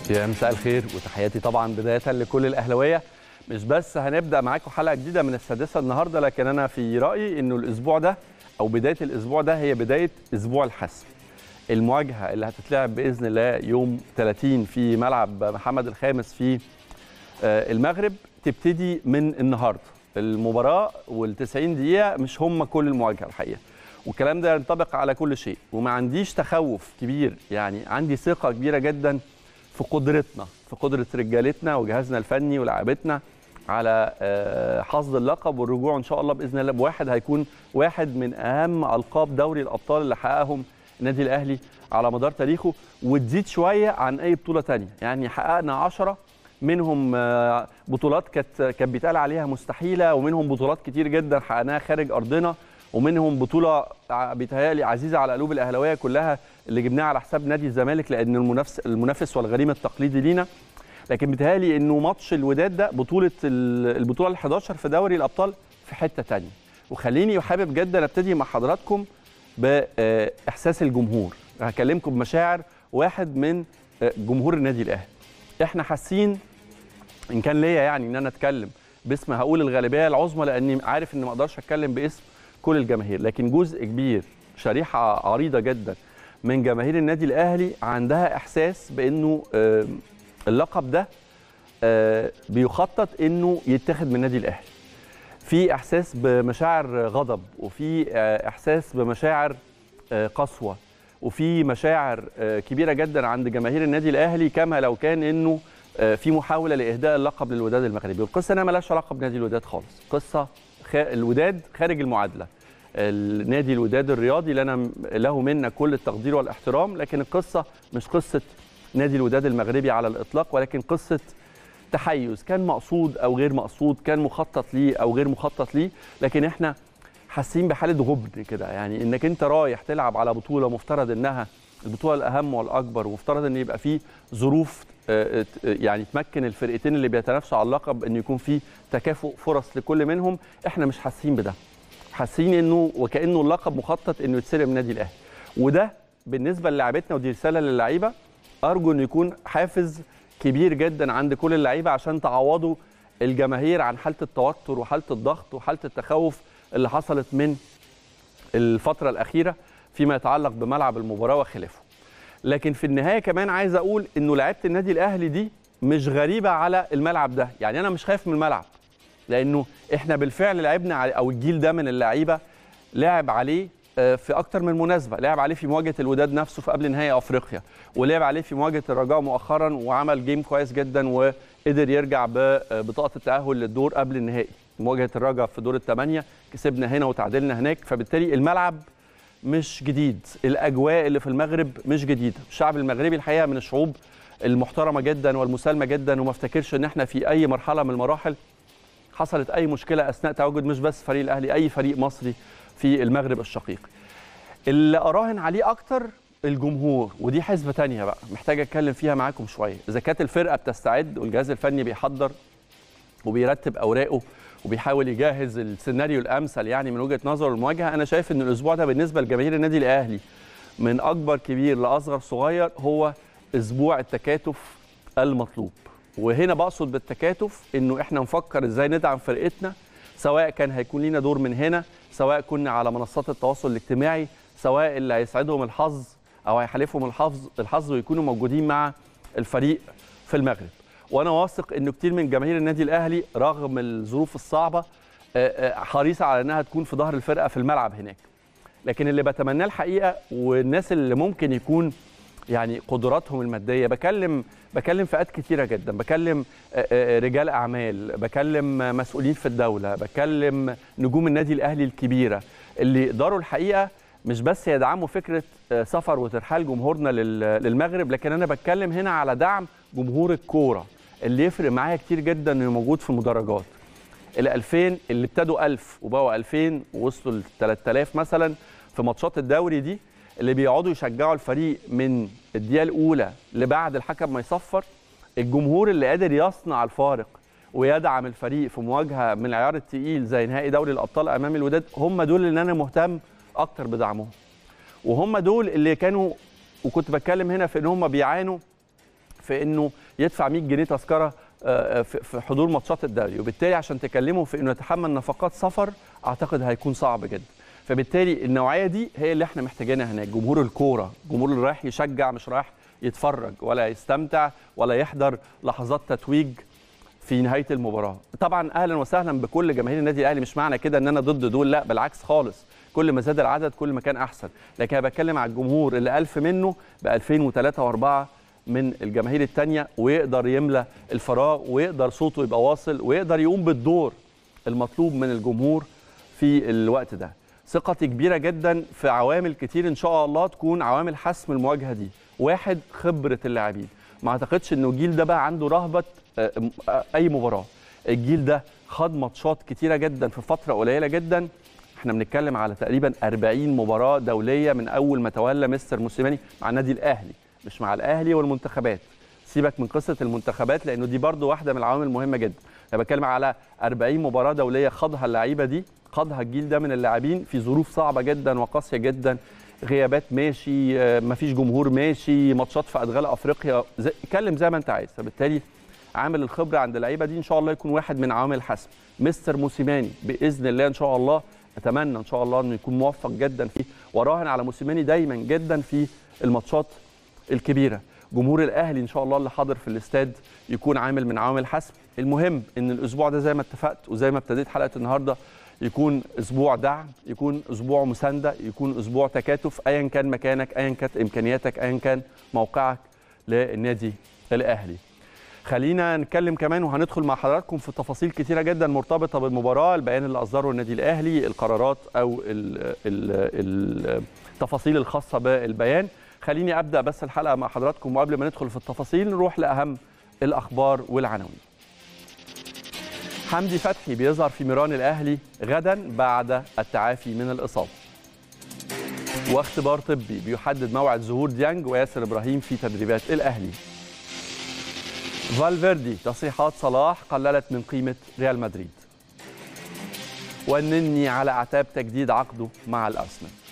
يا مساء الخير وتحياتي طبعا بدايه لكل الاهلاويه مش بس هنبدا معاكم حلقه جديده من السادسه النهارده لكن انا في رايي انه الاسبوع ده او بدايه الاسبوع ده هي بدايه اسبوع الحسم المواجهه اللي هتتلعب باذن الله يوم 30 في ملعب محمد الخامس في آه، المغرب تبتدي من النهارده المباراه وال90 دقيقه مش هم كل المواجهه الحقيقه والكلام ده ينطبق على كل شيء وما عنديش تخوف كبير يعني عندي ثقه كبيره جدا في قدرتنا في قدره رجالتنا وجهازنا الفني ولاعبتنا على آه، حصد اللقب والرجوع ان شاء الله باذن الله بواحد هيكون واحد من اهم القاب دوري الابطال اللي حققهم النادي الاهلي على مدار تاريخه وتزيد شويه عن اي بطوله تانية يعني حققنا 10 منهم آه، بطولات كانت كان بيتقال عليها مستحيله ومنهم بطولات كتير جدا حققناها خارج ارضنا ومنهم بطوله ع- بيتهيألي عزيزه على قلوب الاهلاويه كلها اللي جبناها على حساب نادي الزمالك لان المنافس المنافس والغريم التقليدي لينا لكن بيتهيألي انه ماتش الوداد ده بطوله ال- البطوله ال11 في دوري الابطال في حته تانية وخليني حابب جدا ابتدي مع حضراتكم باحساس الجمهور هكلمكم بمشاعر واحد من آه، جمهور النادي الاهلي احنا حاسين ان كان ليا يعني ان انا اتكلم باسم هقول الغالبيه العظمى لاني عارف ان ما اقدرش اتكلم باسم كل الجماهير لكن جزء كبير شريحه عريضه جدا من جماهير النادي الاهلي عندها احساس بانه آه، اللقب ده آه، بيخطط انه يتاخد من النادي الاهلي في احساس بمشاعر غضب وفي آه، احساس بمشاعر آه، قسوه وفي مشاعر آه، كبيره جدا عند جماهير النادي الاهلي كما لو كان انه آه، في محاوله لاهداء اللقب للوداد المغربي والقصه انها مالهاش علاقه بنادي الوداد خالص قصه خ... الوداد خارج المعادله النادي الوداد الرياضي اللي انا له منا كل التقدير والاحترام لكن القصه مش قصه نادي الوداد المغربي على الاطلاق ولكن قصه تحيز كان مقصود او غير مقصود كان مخطط ليه او غير مخطط ليه لكن احنا حاسين بحاله غبن كده يعني انك انت رايح تلعب على بطوله مفترض انها البطوله الاهم والاكبر ومفترض ان يبقى فيه ظروف آه، آه، يعني تمكن الفرقتين اللي بيتنافسوا على اللقب ان يكون في تكافؤ فرص لكل منهم احنا مش حاسين بده حاسين انه وكانه اللقب مخطط انه يتسرق من النادي الاهلي وده بالنسبه للاعبتنا ودي رساله للعيبه ارجو انه يكون حافز كبير جدا عند كل اللعيبه عشان تعوضوا الجماهير عن حاله التوتر وحاله الضغط وحاله التخوف اللي حصلت من الفتره الاخيره فيما يتعلق بملعب المباراه وخلافه لكن في النهايه كمان عايز اقول انه لعيبه النادي الاهلي دي مش غريبه على الملعب ده يعني انا مش خايف من الملعب لانه احنا بالفعل لعبنا عليه او الجيل ده من اللعيبه لعب عليه آه، في اكتر من مناسبه لعب عليه في مواجهه الوداد نفسه في قبل نهائي افريقيا ولعب عليه في مواجهه الرجاء مؤخرا وعمل جيم كويس جدا وقدر يرجع ببطاقه التاهل للدور قبل النهائي مواجهه الرجاء في دور الثمانيه كسبنا هنا وتعادلنا هناك فبالتالي الملعب مش جديد الاجواء اللي في المغرب مش جديده الشعب المغربي الحقيقه من الشعوب المحترمه جدا والمسالمه جدا وما افتكرش ان احنا في اي مرحله من المراحل حصلت اي مشكله اثناء تواجد مش بس فريق الاهلي اي فريق مصري في المغرب الشقيق اللي اراهن عليه اكتر الجمهور ودي حسبه تانية بقى محتاج اتكلم فيها معاكم شويه اذا كانت الفرقه بتستعد والجهاز الفني بيحضر وبيرتب اوراقه وبيحاول يجهز السيناريو الامثل يعني من وجهه نظره المواجهه انا شايف ان الاسبوع ده بالنسبه لجماهير النادي الاهلي من اكبر كبير لاصغر صغير هو اسبوع التكاتف المطلوب وهنا بقصد بالتكاتف انه احنا نفكر ازاي ندعم فرقتنا سواء كان هيكون لينا دور من هنا سواء كنا على منصات التواصل الاجتماعي سواء اللي هيسعدهم الحظ او هيحالفهم الحظ الحظ ويكونوا موجودين مع الفريق في المغرب وانا واثق انه كتير من جماهير النادي الاهلي رغم الظروف الصعبه آه، آه، حريصه على انها تكون في ظهر الفرقه في الملعب هناك لكن اللي بتمناه الحقيقه والناس اللي ممكن يكون يعني قدراتهم الماديه بكلم بكلم فئات كتيره جدا بكلم آه، آه، رجال اعمال بكلم آه، مسؤولين في الدوله بكلم نجوم النادي الاهلي الكبيره اللي يقدروا الحقيقه مش بس يدعموا فكره آه، سفر وترحال جمهورنا لل- للمغرب لكن انا بتكلم هنا على دعم جمهور الكوره اللي يفرق معايا كتير جدا انه موجود في المدرجات ال 2000 اللي ابتدوا 1000 وبقوا 2000 ووصلوا ل 3000 مثلا في ماتشات الدوري دي اللي بيقعدوا يشجعوا الفريق من الدقيقه الاولى لبعد الحكم ما يصفر الجمهور اللي قادر يصنع الفارق ويدعم الفريق في مواجهه من العيار التقيل زي نهائي دوري الابطال امام الوداد هم دول اللي انا مهتم اكتر بدعمهم وهم دول اللي كانوا وكنت بتكلم هنا في ان هم بيعانوا في انه يدفع 100 جنيه تذكره آه، في في حضور ماتشات الدوري وبالتالي عشان تكلمه في انه يتحمل نفقات سفر اعتقد هيكون صعب جدا فبالتالي النوعيه دي هي اللي احنا محتاجينها هناك جمهور الكوره الجمهور اللي رايح يشجع مش رايح يتفرج ولا يستمتع ولا يحضر لحظات تتويج في نهايه المباراه طبعا اهلا وسهلا بكل جماهير النادي الاهلي مش معنى كده ان انا ضد دول لا بالعكس خالص كل ما زاد العدد كل ما كان احسن لكن انا بتكلم على الجمهور اللي ألف منه ب 2000 و3 و4 من الجماهير التانية ويقدر يملى الفراغ ويقدر صوته يبقى واصل ويقدر يقوم بالدور المطلوب من الجمهور في الوقت ده ثقتي كبيره جدا في عوامل كتير ان شاء الله تكون عوامل حسم المواجهه دي واحد خبره اللاعبين ما اعتقدش انه الجيل ده بقى عنده رهبه آه، آه، اي مباراه الجيل ده خد ماتشات كتيره جدا في فتره قليله جدا احنا بنتكلم على تقريبا 40 مباراه دوليه من اول ما تولى مستر موسيماني مع النادي الاهلي مش مع الاهلي والمنتخبات سيبك من قصه المنتخبات لانه دي برضو واحده من العوامل المهمه جدا انا بتكلم على 40 مباراه دوليه خاضها اللعيبه دي خاضها الجيل ده من اللاعبين في ظروف صعبه جدا وقاسيه جدا غيابات ماشي آه، مفيش جمهور ماشي ماتشات في ادغال افريقيا زي اتكلم زي ما انت عايز فبالتالي عامل الخبره عند اللعيبه دي ان شاء الله يكون واحد من عوامل الحسم مستر موسيماني باذن الله ان شاء الله اتمنى ان شاء الله انه يكون موفق جدا فيه وراهن على موسيماني دايما جدا في الماتشات الكبيره جمهور الاهلي ان شاء الله اللي حاضر في الاستاد يكون عامل من عوامل الحسم المهم ان الاسبوع ده زي ما اتفقت وزي ما ابتديت حلقه النهارده يكون اسبوع دعم يكون اسبوع مسانده يكون اسبوع تكاتف ايا كان مكانك ايا كانت امكانياتك ايا كان موقعك للنادي الاهلي خلينا نتكلم كمان وهندخل مع حضراتكم في تفاصيل كتيره جدا مرتبطه بالمباراه البيان اللي اصدره النادي الاهلي القرارات او ال- ال- التفاصيل الخاصه بالبيان خليني ابدا بس الحلقه مع حضراتكم وقبل ما ندخل في التفاصيل نروح لاهم الاخبار والعناوين حمدي فتحي بيظهر في ميران الاهلي غدا بعد التعافي من الاصابه واختبار طبي بيحدد موعد ظهور ديانج وياسر ابراهيم في تدريبات الاهلي فالفيردي تصريحات صلاح قللت من قيمه ريال مدريد والنني على اعتاب تجديد عقده مع الارسنال